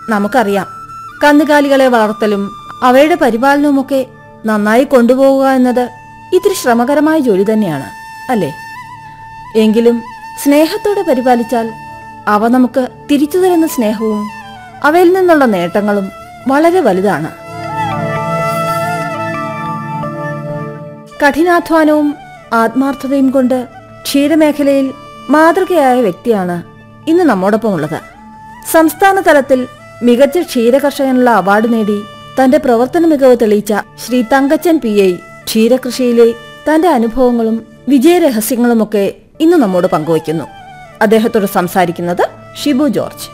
നമുക്കറിയാം കന്നുകാലികളെ വളർത്തലും അവയുടെ പരിപാലനവുമൊക്കെ നന്നായി കൊണ്ടുപോകുക എന്നത് ഇത്തിരി ശ്രമകരമായ ജോലി തന്നെയാണ് അല്ലേ എങ്കിലും സ്നേഹത്തോടെ പരിപാലിച്ചാൽ അവ നമുക്ക് തിരിച്ചു തരുന്ന സ്നേഹവും അവയിൽ നിന്നുള്ള നേട്ടങ്ങളും വളരെ വലുതാണ് കഠിനാധ്വാനവും ആത്മാർത്ഥതയും കൊണ്ട് ക്ഷീരമേഖലയിൽ മാതൃകയായ വ്യക്തിയാണ് ഇന്ന് നമ്മോടൊപ്പം ഉള്ളത് സംസ്ഥാന തലത്തിൽ മികച്ച ക്ഷീരകർഷകനുള്ള അവാർഡ് നേടി തന്റെ പ്രവർത്തന മികവ് തെളിയിച്ച ശ്രീ തങ്കച്ചൻ പി ഐ ക്ഷീരകൃഷിയിലെ തന്റെ അനുഭവങ്ങളും വിജയരഹസ്യങ്ങളുമൊക്കെ ഇന്ന് നമ്മോട് പങ്കുവയ്ക്കുന്നു അദ്ദേഹത്തോട് സംസാരിക്കുന്നത് ഷിബു ജോർജ്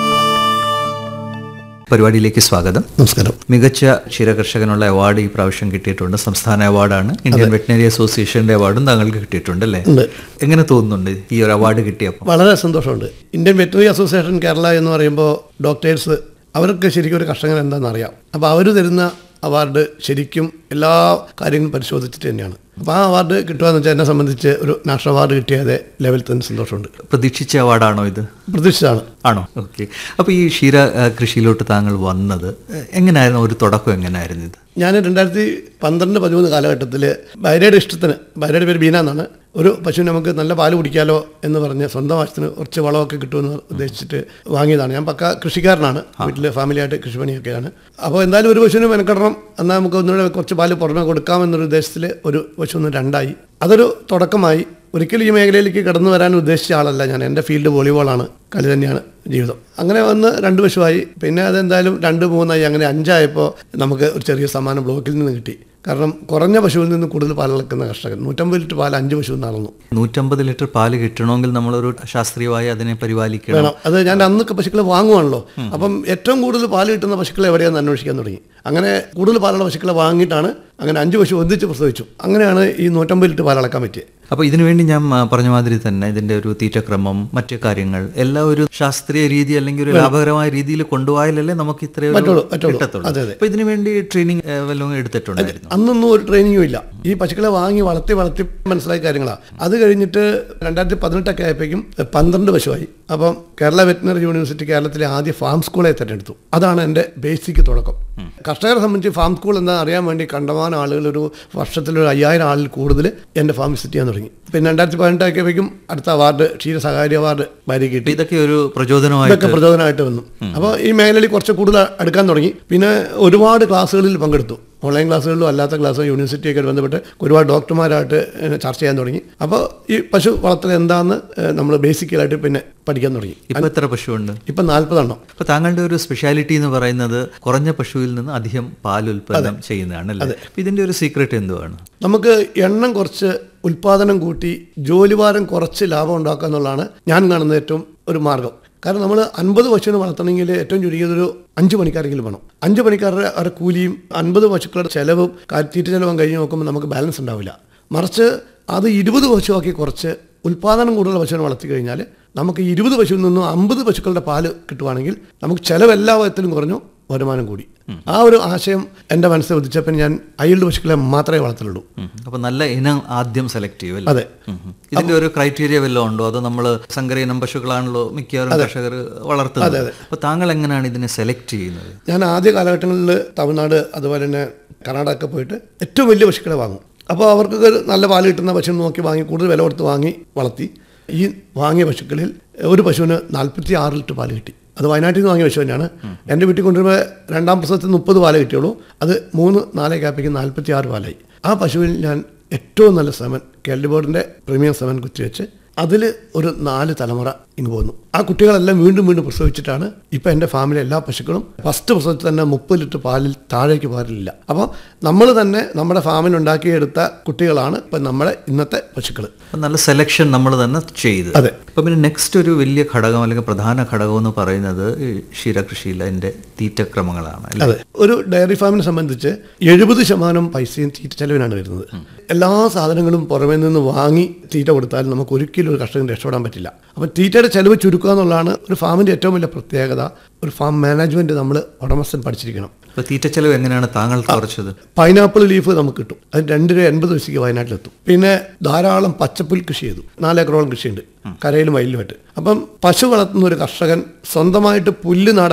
പരിപാടിയിലേക്ക് സ്വാഗതം നമസ്കാരം മികച്ച ക്ഷീരകർഷകനുള്ള അവാർഡ് ഈ പ്രാവശ്യം കിട്ടിയിട്ടുണ്ട് സംസ്ഥാന അവാർഡാണ് ഇന്ത്യൻ വെറ്റിനറി അസോസിയേഷന്റെ അവാർഡും താങ്കൾക്ക് കിട്ടിയിട്ടുണ്ട് അല്ലേ ഉണ്ട് എങ്ങനെ തോന്നുന്നുണ്ട് ഈ ഒരു അവാർഡ് കിട്ടിയപ്പോൾ വളരെ സന്തോഷമുണ്ട് ഇന്ത്യൻ വെറ്ററിനറി അസോസിയേഷൻ കേരള എന്ന് പറയുമ്പോൾ ഡോക്ടേഴ്സ് അവർക്ക് ശരിക്കും ഒരു കർഷകൻ എന്താണെന്ന് അറിയാം അപ്പോൾ അവർ തരുന്ന അവാർഡ് ശരിക്കും എല്ലാ കാര്യങ്ങളും പരിശോധിച്ചിട്ട് തന്നെയാണ് അപ്പോൾ ആ അവാർഡ് കിട്ടുക എന്ന് വെച്ചാൽ എന്നെ സംബന്ധിച്ച് ഒരു നാഷണൽ അവാർഡ് കിട്ടിയതേ ലെവലിൽ തന്നെ സന്തോഷമുണ്ട് പ്രതീക്ഷിച്ച അവാർഡാണോ ഇത് പ്രതീക്ഷിച്ചതാണ് ആണോ ഓക്കെ അപ്പോൾ ഈ ക്ഷീര ആ, കൃഷിയിലോട്ട് താങ്കൾ വന്നത് എ- എങ്ങനെയായിരുന്നു ഒരു തുടക്കം എങ്ങനെയായിരുന്നു ഇത് ഞാൻ രണ്ടായിരത്തി പന്ത്രണ്ട് പതിമൂന്ന് കാലഘട്ടത്തിൽ ഭാര്യയുടെ ഇഷ്ടത്തിന് ഭാര്യയുടെ പേര് ബീന എന്നാണ് ഒരു പശുവിന് നമുക്ക് നല്ല പാല് കുടിക്കാലോ എന്ന് പറഞ്ഞ് സ്വന്തം ആവശ്യത്തിന് കുറച്ച് വളമൊക്കെ കിട്ടുമെന്ന് ഉദ്ദേശിച്ചിട്ട് വാങ്ങിയതാണ് ഞാൻ പക്ക കൃഷിക്കാരനാണ് വീട്ടിൽ ഫാമിലിയായിട്ട് കൃഷിപ്പണിയൊക്കെയാണ് അപ്പോൾ എന്തായാലും ഒരു പശുവിന് മെനക്കെടണം എന്നാൽ നമുക്ക് ഒന്നുകൂടെ കുറച്ച് പാല് പുറമെ കൊടുക്കാമെന്നൊരു ഉദ്ദേശത്തിൽ ഒരു പശു ഒന്ന് രണ്ടായി അതൊരു തുടക്കമായി ഒരിക്കലും ഈ മേഖലയിലേക്ക് കടന്നു വരാൻ ഉദ്ദേശിച്ച ആളല്ല ഞാൻ എൻ്റെ ഫീൽഡ് വോളിബോളാണ് കളി തന്നെയാണ് ജീവിതം അങ്ങനെ വന്ന് രണ്ട് പശുവായി പിന്നെ അതെന്തായാലും രണ്ട് മൂന്നായി അങ്ങനെ അഞ്ചായപ്പോൾ നമുക്ക് ഒരു ചെറിയ സമ്മാനം ബ്ലോക്കിൽ നിന്ന് കിട്ടി കാരണം കുറഞ്ഞ പശുവിൽ നിന്ന് കൂടുതൽ പാലിളക്കുന്ന കർഷകൻ നൂറ്റമ്പത് ലിറ്റർ പാൽ അഞ്ച് പശു നടന്നു നൂറ്റമ്പത് ലിറ്റർ പാല് കിട്ടണമെങ്കിൽ നമ്മളൊരു ശാസ്ത്രീയമായി അതിനെ പരിപാലിക്കണം വേണം അത് ഞാൻ അന്ന് പശുക്കളെ വാങ്ങുവാണല്ലോ അപ്പം ഏറ്റവും കൂടുതൽ പാല് കിട്ടുന്ന പശുക്കളെ എവിടെയാണെന്ന് അന്വേഷിക്കാൻ തുടങ്ങി അങ്ങനെ കൂടുതൽ പാലുള്ള പശുക്കളെ വാങ്ങിയിട്ടാണ് അങ്ങനെ അഞ്ച് പശു ഒന്നിച്ച് പ്രസവിച്ചു അങ്ങനെയാണ് ഈ നൂറ്റമ്പത് ലിറ്റർ പാൽ അളക്കാൻ പറ്റിയത് അപ്പോൾ ഇതിനു വേണ്ടി ഞാൻ ആ, പറഞ്ഞ മാതിരി തന്നെ ഇതിന്റെ ഒരു തീറ്റക്രമം മറ്റു കാര്യങ്ങൾ എല്ലാം ഒരു ശാസ്ത്രീയ രീതി അല്ലെങ്കിൽ ഒരു ലാഭകരമായ രീതിയിൽ കൊണ്ടുപോയാലല്ലേ നമുക്ക് ഇത്രയും പറ്റുള്ളൂ, പറ്റുള്ളൂ. കിട്ടത്തുള്ളൂ അതെ, അതെ. അപ്പോൾ ഇതിനു വേണ്ടി ട്രെയിനിങ് വല്ലതും എടുത്തിട്ടുണ്ടായിരുന്നു അന്നൊന്നും ഒരു ട്രെയിനിങ്ങും ഇല്ല ഈ പശുക്കളെ വാങ്ങി വളർത്തി വളർത്തി മനസ്സിലായ കാര്യങ്ങളാണ് അത് കഴിഞ്ഞിട്ട് രണ്ടായിരത്തി പതിനെട്ടൊക്കെ ആയപ്പോഴേക്കും പന്ത്രണ്ട് പശുവായി അപ്പം കേരള വെറ്റിനറി യൂണിവേഴ്സിറ്റി കേരളത്തിലെ ആദ്യ ഫാം സ്കൂളെ തിരഞ്ഞെടുത്തു അതാണ് എൻ്റെ ബേസിക് തുടക്കം കർഷകരെ സംബന്ധിച്ച് ഫാം സ്കൂൾ എന്താ അറിയാൻ വേണ്ടി കണ്ടമാനം ആളുകൾ ഒരു വർഷത്തിൽ ഒരു അയ്യായിരം ആളിൽ കൂടുതൽ എൻ്റെ ഫാം വിസിറ്റ് ചെയ്യാൻ തുടങ്ങി പിന്നെ രണ്ടായിരത്തി പതിനെട്ടൊക്കെ ആയപ്പോഴേക്കും അടുത്ത അവാർഡ് ക്ഷീര സഹാരി അവാർഡ് ഭാര്യ കിട്ടി അപ്പോൾ ഇതൊക്കെ ഒരു പ്രചോദനമായിട്ട് ഇതൊക്കെ പ്രചോദനമായിട്ട് വന്നു അപ്പോൾ ഈ മേഖലയിൽ കുറച്ച് കൂടുതൽ അടുക്കാൻ തുടങ്ങി പിന്നെ ഒരുപാട് ക്ലാസ്സുകളിൽ പങ്കെടുത്തു ഓൺലൈൻ ക്ലാസ്സുകളിലും അല്ലാത്ത ക്ലാസ്സും യൂണിവേഴ്സിറ്റിയൊക്കെ ബന്ധപ്പെട്ട് ഒരുപാട് ഡോക്ടർമാരായിട്ട് ഏഹ്, ചർച്ച ചെയ്യാൻ തുടങ്ങി അപ്പോൾ ഈ പശു വളർത്തൽ എന്താണെന്ന് നമ്മൾ ബേസിക്കലായിട്ട് പിന്നെ പഠിക്കാൻ തുടങ്ങി ഇപ്പൊ എത്ര പശുവുണ്ട് ഇപ്പം നാൽപ്പതെണ്ണം അപ്പൊ താങ്കളുടെ ഒരു സ്പെഷ്യാലിറ്റി എന്ന് പറയുന്നത് കുറഞ്ഞ പശുവിൽ നിന്ന് അധികം പാൽ ഉൽപ്പന്നം ചെയ്യുന്നതാണ് അല്ലേ അപ്പൊ ഇതിന്റെ ഒരു സീക്രട്ട് എന്തുവാണ് നമുക്ക് എണ്ണം കുറച്ച് ഉൽപാദനം കൂട്ടി ജോലിഭാരം കുറച്ച് ലാഭം ഉണ്ടാക്കുക എന്നുള്ളതാണ് ഞാൻ കാണുന്ന ഏറ്റവും ഒരു മാർഗം കാരണം നമ്മൾ അൻപത് പശുവിനെ വളർത്തണമെങ്കിൽ ഏറ്റവും ചുരുങ്ങിയത് ഒരു അഞ്ച് പണിക്കാരെങ്കിലും വേണം അഞ്ച് പണിക്കാരുടെ അവരുടെ കൂലിയും അൻപത് പശുക്കളുടെ ചെലവും കാ- തീറ്റ ചെലവും കഴിഞ്ഞ് നോക്കുമ്പോൾ നമുക്ക് ബാലൻസ് ഉണ്ടാവില്ല മറിച്ച് അത് ഇരുപത് പശുവാക്കി കുറച്ച് ഉൽപാദനം കൂടുതൽ പശുവിനെ വളർത്തി കഴിഞ്ഞാൽ നമുക്ക് ഇരുപത് പശുവിൽ നിന്നും അമ്പത് പശുക്കളുടെ പാല് കിട്ടുവാണെങ്കിൽ നമുക്ക് ചെലവ് എല്ലാ വിധത്തിലും കുറഞ്ഞു വരുമാനം കൂടി ആ ഒരു ആശയം എൻ്റെ മനസ്സിൽ ഉദിച്ചപ്പോൾ ഞാൻ അയ്യൽഡ് പശുക്കളെ മാത്രമേ വളർത്തുള്ളൂ ഉം. അപ്പൊ നല്ല ഇനം ആദ്യം സെലക്ട് ചെയ്യും അല്ലേ അതെ ഉം. ഇതിന്റെ ഒരു ക്രൈറ്റീരിയ വല്ലതും ഉണ്ടോ അതോ നമ്മൾ സങ്കര ഇനം പശുക്കളാണല്ലോ മിക്കവാറും കർഷകർ വളർത്തുന്നത് അപ്പൊ താങ്കൾ എങ്ങനെയാണ് ഇതിനെ സെലക്ട് ചെയ്യുന്നത് ഞാൻ ആദ്യ കാലഘട്ടങ്ങളിൽ തമിഴ്നാട് അതുപോലെ തന്നെ കർണാടക ഒക്കെ പോയിട്ട് ഏറ്റവും വലിയ പശുക്കളെ വാങ്ങും അപ്പോൾ അവർക്കൊക്കെ ഒരു നല്ല പാല് കിട്ടുന്ന പശുവിനെ നോക്കി വാങ്ങി കൂടുതൽ വില കൊടുത്ത് വാങ്ങി വളർത്തി ഈ വാങ്ങിയ പശുക്കളിൽ ഒരു പശുവിന് നാൽപ്പത്തി ആറ് ലിറ്റർ പാല് കിട്ടി അത് വയനാട്ടിൽ നിന്ന് വാങ്ങിയ പശു തന്നെയാണ് എൻ്റെ വീട്ടിൽ കൊണ്ടുവരുമ്പോൾ രണ്ടാം പ്രസവത്തിൽ മുപ്പത് പാലേ കിട്ടിയുള്ളൂ അത് മൂന്ന് നാലേ കാപ്പിക്ക് നാൽപ്പത്തി ആറ് പാലായി ആ പശുവിൽ ഞാൻ ഏറ്റവും നല്ല സെമൻ കേരള ബോർഡിൻ്റെ പ്രീമിയം സെമൻ കുത്തിവെച്ച് അതിൽ ഒരു നാല് തലമുറ ഇങ്ങ് പോന്നു ആ കുട്ടികളെല്ലാം വീണ്ടും വീണ്ടും പ്രസവിച്ചിട്ടാണ് ഇപ്പം എൻ്റെ ഫാമിലെ എല്ലാ പശുക്കളും ഫസ്റ്റ് പ്രസവത്തിൽ തന്നെ മുപ്പത് ലിറ്റർ പാലിൽ താഴേക്ക് പാലില്ല അപ്പോൾ നമ്മൾ തന്നെ നമ്മുടെ ഫാമിൽ ഉണ്ടാക്കിയെടുത്ത കുട്ടികളാണ് ഇപ്പം നമ്മുടെ ഇന്നത്തെ പശുക്കൾ അപ്പൊ നല്ല സെലക്ഷൻ നമ്മൾ തന്നെ ചെയ്ത് അതെ. അപ്പൊ പിന്നെ നെക്സ്റ്റ് ഒരു വലിയ ഘടകം അല്ലെങ്കിൽ പ്രധാന ഘടകം എന്ന് പറയുന്നത് ഈ ക്ഷീരകൃഷിയിൽ അതിന്റെ തീറ്റക്രമങ്ങളാണ് അല്ലേ അതെ ഒരു ഡയറി ഫാമിനെ സംബന്ധിച്ച് എഴുപത് ശതമാനം പൈസയും തീറ്റ ചെലവിനാണ് വരുന്നത് എല്ലാ സാധനങ്ങളും പുറമേ നിന്ന് വാങ്ങി തീറ്റ കൊടുത്താൽ നമുക്ക് ഒരിക്കലും ഒരു കർഷകന് രക്ഷപ്പെടാൻ പറ്റില്ല അപ്പം തീറ്റയുടെ ചെലവ് ചുരുക്കുക എന്നുള്ളതാണ് ഒരു ഫാമിൻ്റെ ഏറ്റവും വലിയ പ്രത്യേകത ഒരു ഫാം മാനേജ്മെൻറ്റ് നമ്മൾ ഉടമസ്ഥൻ പഠിച്ചിരിക്കണം അപ്പൊ തീറ്റ ചെലവ് എങ്ങനെയാണ് താങ്കൾ കുറച്ചത് പൈനാപ്പിൾ ലീഫ് നമുക്ക് കിട്ടും അത് രണ്ട് രൂപ എൺപത് പൈസയ്ക്ക് വയനാട്ടിലെത്തും പിന്നെ ധാരാളം പച്ചപ്പുൽ കൃഷി ചെയ്തു നാലേക്കറോളം കൃഷിയുണ്ട് കരയിലും വയലിലുമായിട്ട് അപ്പം പശു വളർത്തുന്ന ഒരു കർഷകൻ സ്വന്തമായിട്ട് പുല്ല് നടാൻ